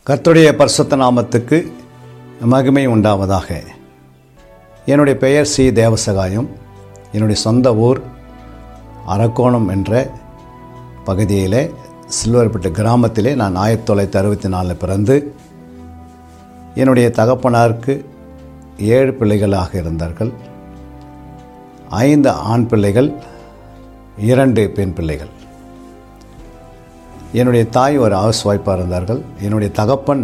கர்த்தருடைய பரிசுத்த நாமத்துக்கு மகிமை உண்டாவதாக என்னுடைய பெயர் சி தேவசகாயம் என்னுடைய சொந்த ஊர் அரக்கோணம் என்ற பகுதியிலே சில்வர்பட்டு கிராமத்திலே நான் ஆயிரத்தி தொள்ளாயிரத்தி அறுபத்தி நாலில் பிறந்து என்னுடைய தகப்பனாருக்கு ஏழு பிள்ளைகளாக இருந்தார்கள் ஐந்து ஆண் பிள்ளைகள் இரண்டு பெண் பிள்ளைகள் என்னுடைய தாய் ஒரு ஹவுஸ் ஒய்ஃபாக இருந்தார்கள் என்னுடைய தகப்பன்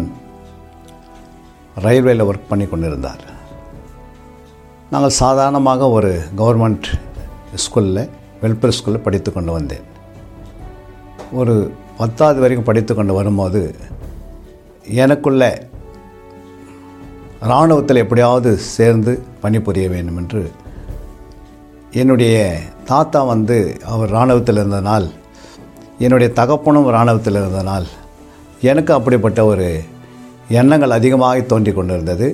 ரயில்வேயில் ஒர்க் பண்ணி கொண்டிருந்தார் நாங்கள் சாதாரணமாக ஒரு கவர்மெண்ட் ஸ்கூலில் வெல்ஃபேர் ஸ்கூலில் படித்து கொண்டு வந்தேன் ஒரு பத்தாவது வரைக்கும் படித்து கொண்டு வரும்போது எனக்குள்ள இராணுவத்தில் எப்படியாவது சேர்ந்து பணிபுரிய வேண்டும் என்று என்னுடைய தாத்தா வந்து அவர் இராணுவத்தில் இருந்தனால் என்னுடைய தகப்பனும் இராணுவத்தில் இருந்தனால் எனக்கு அப்படிப்பட்ட ஒரு எண்ணங்கள் அதிகமாக தோன்றி கொண்டிருந்தது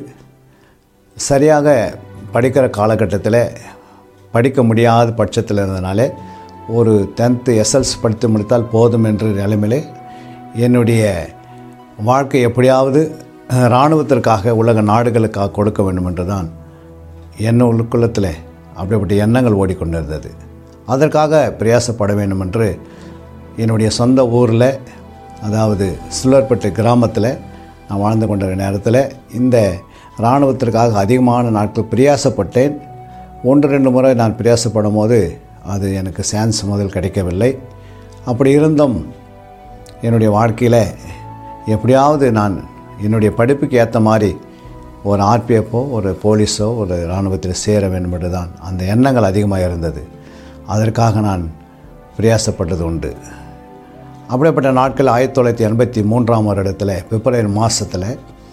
சரியாக படிக்கிற காலகட்டத்தில் படிக்க முடியாத பட்சத்தில் இருந்தனாலே ஒரு டென்த்து எஸ்எல்சி படித்து முடித்தால் போதும் என்ற நிலைமையிலே என்னுடைய வாழ்க்கை எப்படியாவது இராணுவத்திற்காக உலக நாடுகளுக்காக கொடுக்க வேண்டும் என்று தான் என்ன உள்ளுக்குள்ளத்தில் அப்படிப்பட்ட எண்ணங்கள் ஓடிக்கொண்டிருந்தது அதற்காக பிரயாசப்பட வேண்டும் என்று என்னுடைய சொந்த ஊரில் அதாவது சில்வர்பட்டு கிராமத்தில் நான் வாழ்ந்து கொண்டிருந்த நேரத்தில் இந்த இராணுவத்திற்காக அதிகமான நாட்கள் பிரயாசப்பட்டேன் ஒன்று ரெண்டு முறை நான் பிரயாசப்படும் போது அது எனக்கு சான்ஸ் முதல் கிடைக்கவில்லை அப்படி இருந்தும் என்னுடைய வாழ்க்கையில் எப்படியாவது நான் என்னுடைய படிப்புக்கு ஏற்ற மாதிரி ஒரு ஆர்பிஎஃப்போ ஒரு போலீஸோ ஒரு இராணுவத்தில் சேர வேண்டும் என்று தான் அந்த எண்ணங்கள் அதிகமாக இருந்தது அதற்காக நான் பிரயாசப்பட்டது உண்டு அப்படிப்பட்ட நாட்கள் ஆயிரத்தி தொள்ளாயிரத்தி எண்பத்தி மூன்றாம் வருடத்தில் பிப்ரவரி மாதத்தில்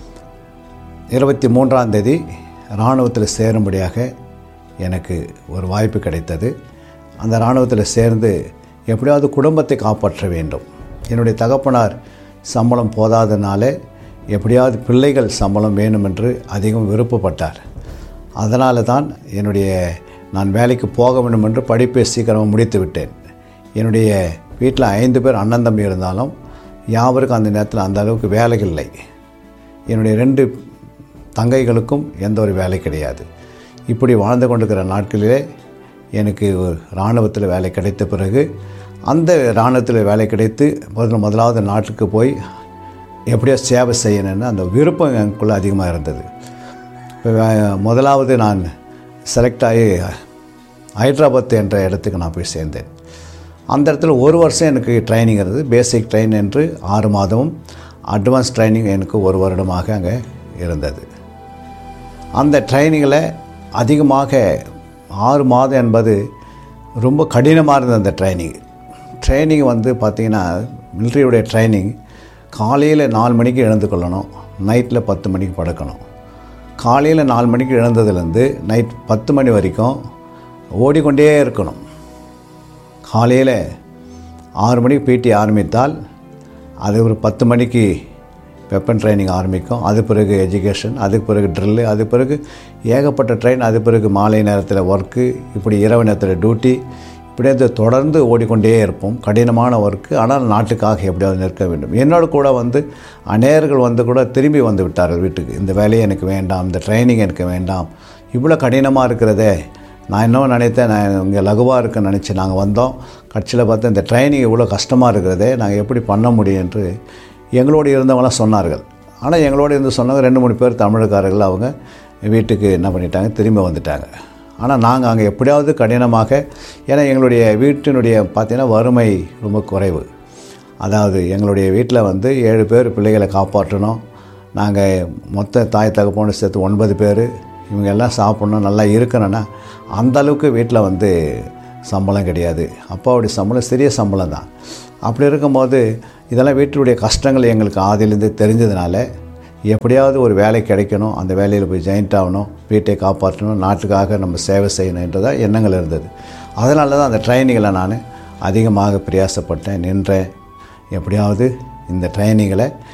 இருபத்தி மூன்றாம் தேதி இராணுவத்தில் சேரும்படியாக எனக்கு ஒரு வாய்ப்பு கிடைத்தது அந்த இராணுவத்தில் சேர்ந்து எப்படியாவது குடும்பத்தை காப்பாற்ற வேண்டும் என்னுடைய தகப்பனார் சம்பளம் போதாதனால எப்படியாவது பிள்ளைகள் சம்பளம் வேணும் என்று அதிகம் விருப்பப்பட்டார் அதனால தான் என்னுடைய நான் வேலைக்கு போக வேண்டும் என்று படிப்பை சீக்கிரமாக முடித்து விட்டேன் என்னுடைய வீட்டில் ஐந்து பேர் அண்ணன் தம்பி இருந்தாலும் யாவருக்கும் அந்த நேரத்தில் அந்த அளவுக்கு வேலைகள் இல்லை என்னுடைய ரெண்டு தங்கைகளுக்கும் எந்த ஒரு வேலை கிடையாது இப்படி வாழ்ந்து கொண்டிருக்கிற நாட்களிலே எனக்கு ஒரு இராணுவத்தில் வேலை கிடைத்த பிறகு அந்த இராணுவத்தில் வேலை கிடைத்து முதல் முதலாவது நாட்டுக்கு போய் எப்படியோ சேவை செய்யணும்னு அந்த விருப்பம் எனக்குள்ளே அதிகமாக இருந்தது இப்போ முதலாவது நான் செலக்ட் ஆகி ஹைதராபாத் என்ற இடத்துக்கு நான் போய் சேர்ந்தேன் அந்த இடத்துல ஒரு வருஷம் எனக்கு ட்ரைனிங் இருந்தது பேசிக் ட்ரெயின் என்று ஆறு மாதமும் அட்வான்ஸ் ட்ரைனிங் எனக்கு ஒரு வருடமாக அங்கே இருந்தது அந்த ட்ரைனிங்கில் அதிகமாக ஆறு மாதம் என்பது ரொம்ப கடினமாக இருந்தது அந்த ட்ரைனிங் ட்ரைனிங் வந்து பார்த்திங்கன்னா மிலிட்ரியுடைய ட்ரைனிங் காலையில் நாலு மணிக்கு எழுந்து கொள்ளணும் நைட்டில் பத்து மணிக்கு படுக்கணும் காலையில் நாலு மணிக்கு எழுந்ததுலேருந்து நைட் பத்து மணி வரைக்கும் ஓடிக்கொண்டே இருக்கணும் காலையில் ஆறு மணிக்கு பிடி ஆரம்பித்தால் அது ஒரு பத்து மணிக்கு வெப்பன் ட்ரைனிங் ஆரம்பிக்கும் அது பிறகு எஜுகேஷன் அதுக்கு பிறகு ட்ரில்லு அது பிறகு ஏகப்பட்ட ட்ரெயின் அது பிறகு மாலை நேரத்தில் ஒர்க்கு இப்படி இரவு நேரத்தில் டியூட்டி இப்படியே தொடர்ந்து ஓடிக்கொண்டே இருப்போம் கடினமான ஒர்க்கு ஆனால் நாட்டுக்காக எப்படியாவது நிற்க வேண்டும் என்னோட கூட வந்து அநேகர்கள் வந்து கூட திரும்பி வந்து விட்டார்கள் வீட்டுக்கு இந்த வேலையை எனக்கு வேண்டாம் இந்த ட்ரைனிங் எனக்கு வேண்டாம் இவ்வளோ கடினமாக இருக்கிறதே நான் இன்னும் நினைத்தேன் நான் இங்கே லகுவாக இருக்குன்னு நினச்சி நாங்கள் வந்தோம் கட்சியில் பார்த்து இந்த ட்ரைனிங் இவ்வளோ கஷ்டமாக இருக்கிறதே நாங்கள் எப்படி பண்ண முடியும் என்று எங்களோடு இருந்தவங்களாம் சொன்னார்கள் ஆனால் எங்களோடு இருந்து சொன்னவங்க ரெண்டு மூணு பேர் தமிழக்காரர்கள் அவங்க வீட்டுக்கு என்ன பண்ணிட்டாங்க திரும்பி வந்துட்டாங்க ஆனால் நாங்கள் அங்கே எப்படியாவது கடினமாக ஏன்னா எங்களுடைய வீட்டினுடைய பார்த்திங்கன்னா வறுமை ரொம்ப குறைவு அதாவது எங்களுடைய வீட்டில் வந்து ஏழு பேர் பிள்ளைகளை காப்பாற்றணும் நாங்கள் மொத்த தாய் தகப்போன்னு சேர்த்து ஒன்பது பேர் இவங்க எல்லாம் சாப்பிட்ணும் நல்லா இருக்கணும்னா அந்த அளவுக்கு வீட்டில் வந்து சம்பளம் கிடையாது அப்பாவுடைய சம்பளம் சிறிய சம்பளம் தான் அப்படி இருக்கும்போது இதெல்லாம் வீட்டினுடைய கஷ்டங்கள் எங்களுக்கு ஆதியிலேருந்து தெரிஞ்சதுனால எப்படியாவது ஒரு வேலை கிடைக்கணும் அந்த வேலையில் போய் ஜாயின்ட் ஆகணும் வீட்டை காப்பாற்றணும் நாட்டுக்காக நம்ம சேவை செய்யணுன்றதான் எண்ணங்கள் இருந்தது அதனால தான் அந்த ட்ரைனிங்கில் நான் அதிகமாக பிரயாசப்பட்டேன் நின்றேன் எப்படியாவது இந்த ட்ரைனிங்களை